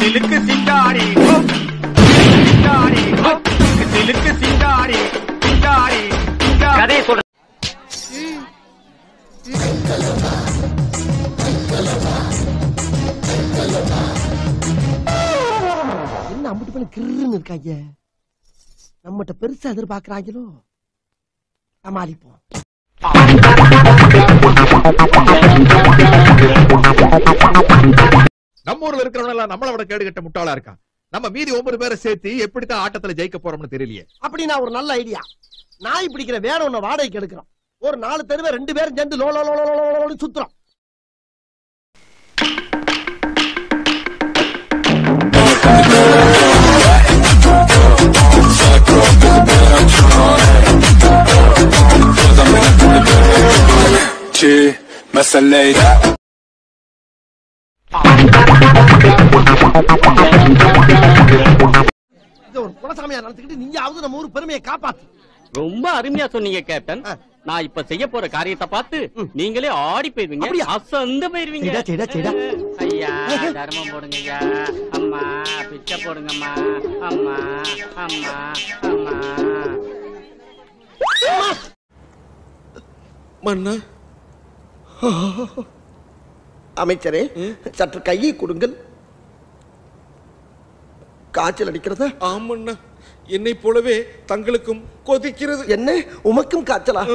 சிலுக்கு சிங்காரி ஹோ. சிங்காரி ஹோ. சிலுக்கு சிங்காரி சிங்காரி சிங்காரி கதையை சொல்ற என்ன அம்பிட்டு பண்ணி கிருன்னு இருக்காங்க நம்மகிட்ட பெருசா எதிர்பார்க்கறாங்களோ சமாளிப்போம் நம்ம ஊர்ல இருக்கிறவங்க எல்லாம் நம்மளை விட கேடு கட்ட முட்டாளா இருக்கான் நம்ம மீதி ஒன்பது பேரை சேர்த்து எப்படித்தான் ஆட்டத்துல ஜெயிக்க போறோம்னு தெரியலையே அப்படின்னா ஒரு நல்ல ஐடியா நாய் பிடிக்கிற வேற ஒண்ணு வாடகைக்கு எடுக்கிறோம் ஒரு நாலு தெருவை ரெண்டு பேரும் சேர்ந்து லோ லோ லோ லோ லோ லோன்னு சுத்துறோம் Ci مسليت இத ஒரு குலசாமியா நடத்திக்கிட்டு நீயாவது நம்ம ஊர் பெருமையை காப்பாத்து ரொம்ப அருமையா சொன்னீங்க கேப்டன் நான் இப்ப செய்ய போற காரியத்தை பார்த்து நீங்களே ஆடி போயிருவீங்க அப்படியா? அசந்து போயிருவீங்க செய்டா, செய்டா, செய்டா. ஐயா தர்மம் போடுங்க ஐயா அம்மா பிச்சை போடுங்கம்மா அம்மா அம்மா அம்மா மன்னா அமைச்சரே சற்று கையை கொடுங்கள் காய்ச்சல் அடிக்கிறதா ஆமண்ணா என்னை போலவே தங்களுக்கும் கொதிக்கிறது என்ன உமக்கும் காய்ச்சலா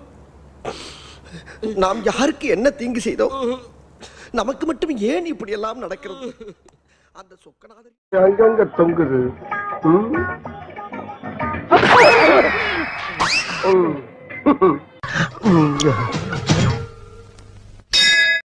நாம் யாருக்கு என்ன தீங்கு செய்தோம் நமக்கு மட்டும் ஏன் இப்படி எல்லாம் நடக்கிறது அந்த சொக்கநாதர் அங்கங்க தொங்குது ம்? ம். ம்.